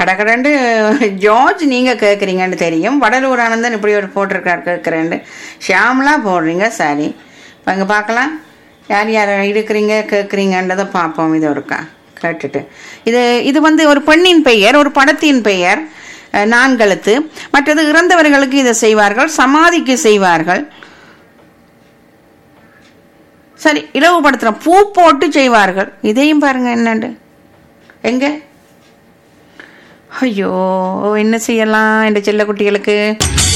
கடகடண்டு George நீங்கள் கேட்குறீங்கன்னு தெரியும் வடலூர் ஆனந்தன் இப்படி ஒரு போட்டிருக்கார் கேட்குறேன்னு ஷியாமலா போடுறீங்க சரி இப்போ அங்கே பார்க்கலாம் யார் யார் இருக்கிறீங்க கேட்குறீங்கன்றதை பார்ப்போம் இது ஒருக்கா கேட்டுட்டு இது இது வந்து ஒரு பெண்ணின் பெயர் ஒரு படத்தின் பெயர் அஹ், நான்கெழுத்து மற்றது இறந்தவர்களுக்கு இதை செய்வார்கள் சமாதிக்கு செய்வார்கள் சரி இலவுபடுத்துகிறோம் பூ போட்டு செய்வார்கள் இதையும் பாருங்க என்னண்டு எங்க ஐயோ என்ன செய்யலாம் இந்த செல்ல குட்டிகளுக்கு